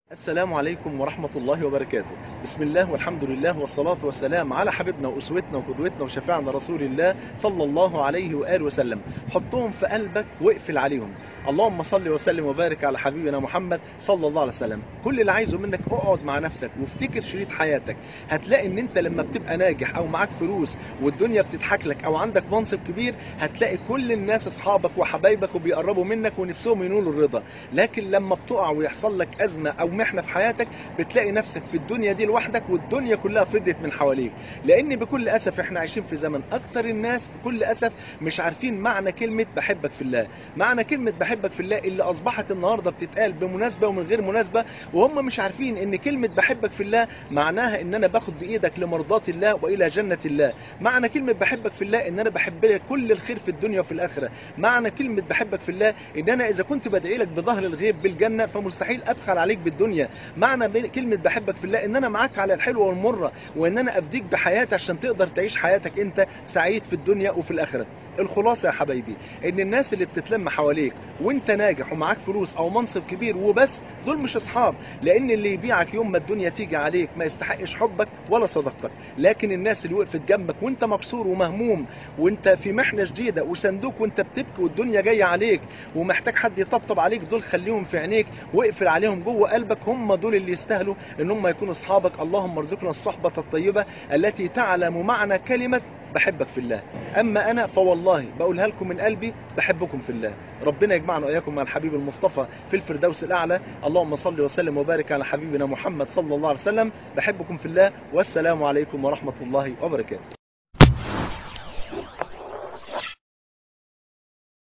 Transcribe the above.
السلام عليكم ورحمة الله وبركاته بسم الله والحمد لله والصلاة والسلام على حبيبنا وأسوتنا وقدوتنا وشفاعنا رسول الله صلى الله عليه وآله وسلم حطهم في قلبك واقفل عليهم اللهم صل وسلم وبارك على حبيبنا محمد صلى الله عليه وسلم كل اللي عايزه منك اقعد مع نفسك وافتكر شريط حياتك هتلاقي ان انت لما بتبقى ناجح او معاك فلوس والدنيا بتضحك لك او عندك منصب كبير هتلاقي كل الناس اصحابك وحبايبك وبيقربوا منك ونفسهم ينولوا الرضا لكن لما بتقع ويحصل لك ازمه او محنه في حياتك بتلاقي نفسك في الدنيا دي لوحدك والدنيا كلها فضت من حواليك لان بكل اسف احنا عايشين في زمن اكثر الناس بكل اسف مش عارفين معنى كلمه بحبك في الله معنى كلمه بحبك في الله اللي اصبحت النهارده بتتقال بمناسبه ومن غير مناسبه وهم مش عارفين ان كلمه بحبك في الله معناها ان انا باخد بايدك لمرضات الله والى جنه الله معنى كلمه بحبك في الله ان انا بحب لك كل الخير في الدنيا وفي الاخره معنى كلمه بحبك في الله ان انا اذا كنت بدعي لك بظهر الغيب بالجنه فمستحيل ابخل عليك بالدنيا معنى كلمه بحبك في الله ان انا معاك على الحلوه والمره وان انا افديك بحياتي عشان تقدر تعيش حياتك انت سعيد في الدنيا وفي الاخره الخلاصه يا حبايبي ان الناس اللي بتتلم حواليك وانت ناجح ومعاك فلوس او منصب كبير وبس دول مش اصحاب لان اللي يبيعك يوم ما الدنيا تيجي عليك ما يستحقش حبك ولا صداقتك لكن الناس اللي وقفت جنبك وانت مكسور ومهموم وانت في محنه شديده وصندوق وانت بتبكي والدنيا جايه عليك ومحتاج حد يطبطب عليك دول خليهم في عينيك واقفل عليهم جوه قلبك هم دول اللي يستاهلوا ان هم يكونوا اصحابك اللهم ارزقنا الصحبه الطيبه التي تعلم معنى كلمه بحبك في الله اما انا فوالله بقولها لكم من قلبي بحبكم في الله ربنا يجمعنا واياكم مع الحبيب المصطفى في الفردوس الاعلى اللهم صل وسلم وبارك على حبيبنا محمد صلى الله عليه وسلم بحبكم في الله والسلام عليكم ورحمه الله وبركاته